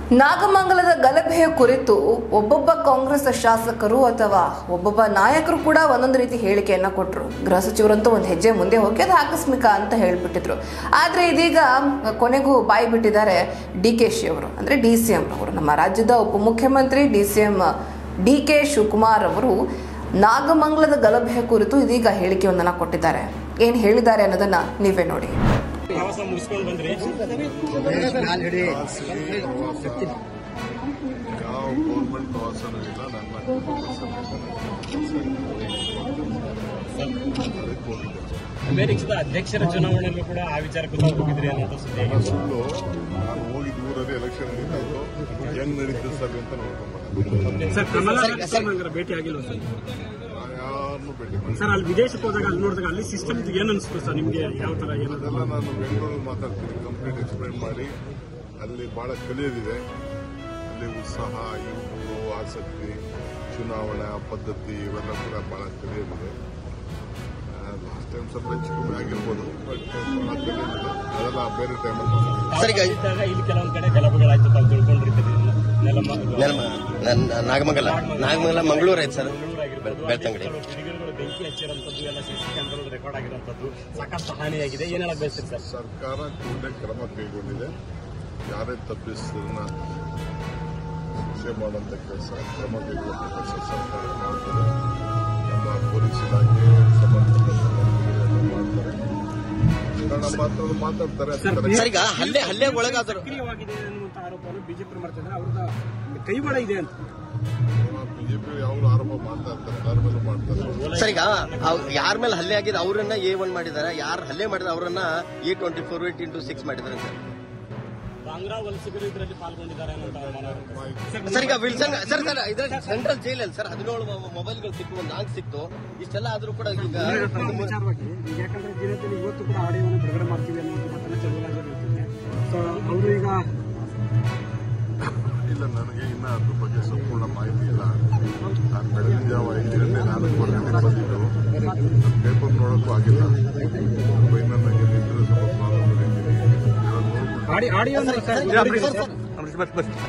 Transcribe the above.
ನಾಗಮಂಗಲದ ಗಲಭೆಯ ಕುರಿತು ಒಬ್ಬೊಬ್ಬ ಕಾಂಗ್ರೆಸ್ ಶಾಸಕರು ಅಥವಾ ಒಬ್ಬೊಬ್ಬ ನಾಯಕರು ಕೂಡ ಒಂದೊಂದು ರೀತಿ ಹೇಳಿಕೆಯನ್ನ ಕೊಟ್ಟರು ಗೃಹ ಸಚಿವರಂತೂ ಒಂದು ಹೆಜ್ಜೆ ಮುಂದೆ ಹೋಗಿ ಅದು ಆಕಸ್ಮಿಕ ಅಂತ ಹೇಳ್ಬಿಟ್ಟಿದ್ರು ಆದ್ರೆ ಇದೀಗ ಕೊನೆಗೂ ಬಾಯಿ ಬಿಟ್ಟಿದ್ದಾರೆ ಡಿ ಕೆ ಶಿ ಅವರು ಅಂದ್ರೆ ಡಿ ಸಿ ಎಂ ಅವರು ನಮ್ಮ ರಾಜ್ಯದ ಉಪಮುಖ್ಯಮಂತ್ರಿ D C M D K Shivakumar ಅವರು ನಾಗಮಂಗಲದ ಗಲಭೆಯ ಕುರಿತು ಇದೀಗ ಹೇಳಿಕೆಯೊಂದನ್ನ ಕೊಟ್ಟಿದ್ದಾರೆ ಏನ್ ಹೇಳಿದ್ದಾರೆ ಅನ್ನೋದನ್ನ ನೀವೇ ನೋಡಿ ಪ್ರವಾಸ ಮುಗಿಸ್ಕೊಂಡು ಬಂದ್ರಿ ಯಾವ ಗೌರ್ಮೆಂಟ್ ಪ್ರವಾಸನೂ ಇಲ್ಲ ನನ್ನ ಅದಕ್ಕೆ ಹೋಗಿದ್ದೆ ಅಮೆರಿಕದ ಅಧ್ಯಕ್ಷರ ಚುನಾವಣೆಯಲ್ಲೂ ಕೂಡ ಆ ವಿಚಾರಕ್ಕೂ ತಾವು ಹೋಗಿದ್ರಿ ಅನ್ನೋ ಸುದ್ದಿ ಅದು ಸುಳ್ಳು ನಾನು ಹೋಗಿದ್ದ ಊರಲ್ಲಿ ಎಲೆಕ್ಷನ್ ನಡೀತಾ ಇತ್ತು ಹೆಂಗ್ ನಡೀತದೆ ಸರ್ ಅಂತ ನೋಡ್ಕೊಂಡ್ ಸರ್ ಕಮಲ ಹಂಗಾರೆ ಭೇಟಿ ಆಗಿಲ್ವ ಸರ್ ನಾನು ಯಾರನ್ನೂ ಭೇಟಿ ಮಾಡಿ ಸರ್ ಅಲ್ಲಿ ವಿದೇಶಕ್ಕೆ ಹೋದಾಗ ಅಲ್ಲಿ ನೋಡಿದಾಗ ಅಲ್ಲಿ ಸಿಸ್ಟಮ್ ಏನ್ ಅನ್ಸ್ತು ಸರ್ ನಿಮ್ಗೆ ಯಾವ ತರ ಏನಾದ್ರು ಅದೆಲ್ಲ ನಾನು ಬೆಂಗಳೂರಲ್ಲಿ ಮಾತಾಡ್ತೀನಿ ಕಂಪ್ಲೀಟ್ ಎಕ್ಸ್ಪ್ಲೈನ್ ಮಾಡಿ ಅಲ್ಲಿ ಬಹಳ ಕಲಿಯೋದಿದೆ ಅಲ್ಲಿ ಉತ್ಸಾಹ ಯುವಕರು ಆಸಕ್ತಿ ಚುನಾವಣಾ ಪದ್ಧತಿ ಇವೆಲ್ಲ ಕೂಡ ಬಹಳ ಕಲಿಯೋದಿದೆ ಲಾಸ್ಟ್ ಟೈಮ್ ಸ್ವಲ್ಪ ಹೆಚ್ಚು ಕಮ್ಮಿ ಆಗಿರ್ಬೋದು ಬಟ್ ಬಹಳ ಕಲಿಯೋದಿದೆ ಅದೆಲ್ಲ ಬೇರೆ ಟೈಮಲ್ಲಿ ಸರ್ ಈಗ ಇಲ್ಲಿ ಕೆಲವೊಂದ್ ಕಡೆ ಗಲಭೆಗಳಾಯ್ತು ತಾವು ತಿಳ್ಕೊಂಡ್ರಿ ನೆಲಮ ನೆಲಮ- ನನ್ನ ನಾಗಮಂಗಲ ನಾಗಮಂಗಲ ಮಂಗಳೂರು ಐತೆ ಸರ್ ಬೆಳ್ತಂಗಡಿ ಕಿಡಿಗೇಡಿಗಳು ಬೆಂಕಿ ಹಚ್ಚಿರೋಂಥದ್ದು ಎಲ್ಲ ಸಿಸಿ ಕ್ಯಾಮ್ರಾಗಳು ರೆಕಾರ್ಡ್ ಆಗಿರೋಂಥದ್ದು ಸಾಕಷ್ಟು ಹಾನಿಯಾಗಿದೆ ಏನ್ ಹೇಳಕ್ ಬಯಸ್ತೀರಿ ಸರ್ ಸರ್ಕಾರ ಕೂಡಲೇ ಕ್ರಮ ಕೈಗೊಂಡಿದೆ ಯಾರೇ ತಪ್ಪಿಸಿದ್ರನ್ನ ಶಿಕ್ಷೆ ಮಾಡುವಂತ ಕೆಲಸ ಕ್ರಮ ಕೈಗೊಳ್ಳುವಂತ ಕೆಲಸ ಸರ್ಕಾರ ಮಾಡ್ತಾರೆ ನಮ್ಮ ಪೊಲೀಸ್ ಇಲಾಖೆ ಸಂಬಂಧಪಟ್ಟ ಮಂತ್ರಿಗಳೆಲ್ಲ ಮಾಡ್ತಾರೆ ಕನ್ನಡ ಮಾತಾಡೋದು ಮಾತಾಡ್ತಾರೆ ಅದ್ ಸರ್ ಈಗ ಹಲ್ಲೆ ಹಲ್ಲೆ ಒಳಗಾದ್ರು ಸಕ್ರಿಯವಾಗಿದೆ ಅನ್ನುವಂತ ಆರೋಪವನ್ನು ಬಿಜೆಪಿ ಮಾಡ್ತಿದ್ರೆ ಅವ್ರದ ಕೈವಾಡ ಇದೆ ಅಂತ ಬಿಜೆಪಿ ಯಾವಾಗಲೂ ಆರೋಪ ಮಾಡ್ತಾ ಇರ್ತಾರೆ ಎಲ್ಲರ ಮೇಲೂ ಮಾಡ್ತಾರೆ ಸರ್ ಈಗ ಯಾರ ಮೇಲೆ ಹಲ್ಲೆ ಆಗಿದೆ ಅವರನ್ನ ಎ ಒನ್ ಮಾಡಿದಾರೆ ಯಾರು ಹಲ್ಲೆ ಮಾಡಿದ ಅವರನ್ನ A twenty four eight into six ಮಾಡಿದ್ದಾರೆ ಸರ್ ಬಾಂಗ್ರಾ ವಲಸಿಗರು ಇದರಲ್ಲಿ ಪಾಲ್ಗೊಂಡಿದ್ದಾರೆ ಅನ್ನೋ ಅನುಮಾನ ಇರುತ್ತೆ. ಸರ್ ಈಗ ವಿಲ್ಸನ್ ಸರ್ ಸರ್ ಇದ್ರ ಸೆಂಟ್ರಲ್ ಜೈಲಲ್ಲಿ ಸರ್ ಹದಿನೇಳು ಮೊಬೈಲ್ಗಳು ಸಿಕ್ತು ಒಂದು ನಾಲ್ಕು ಸಿಕ್ತು ಇಷ್ಟೆಲ್ಲ ಆದ್ರೂ ಕೂಡ ಈಗ ವಿಚಾರವಾಗಿ ಈಗ ಯಾಕಂದ್ರೆ ದಿನದಲ್ಲಿ ಇವತ್ತು ಕೂಡ ಆಡಿಯೋವನ್ನು ಬಿಡುಗಡೆ ಮಾಡ್ತೀವಿ ಅನ್ನೋ ಮಾತನ್ನ ಚಲುವಲಾಗಿರುತ್ತೆ ಸೊ ಅವರು ಈಗ ಇಲ್ಲ ನನಗೆ ಇನ್ನ ಅದ್ರ ಬಗ್ಗೆ ಸಂಪೂರ್ಣ ಮಾಹಿತಿ ಇಲ್ಲ ನಾನು ಬೆಳಗಿನ ಜಾವ ಐದು ಗಂಟೆ ನಾಲ್ಕು ಗಂಟೆ ಬಂದಿದ್ದು ಪೇಪರ್ ನೋಡೋಕ್ಕೂ ಆಗಿಲ್ಲ ಇನ್ನು ನನಗೆ ನಿದ್ರೆ ಸ್ವಲ್ಪ ಪ್ರಾಬ್ಲಮ್ ಇದ್ದೀನಿ ಇವಾಗ ನೋಡ್ಬಿಟ್ಟು ಆಡಿ ಆಡಿಯೋ ಸರ್, ಸರ್, ಸರ್,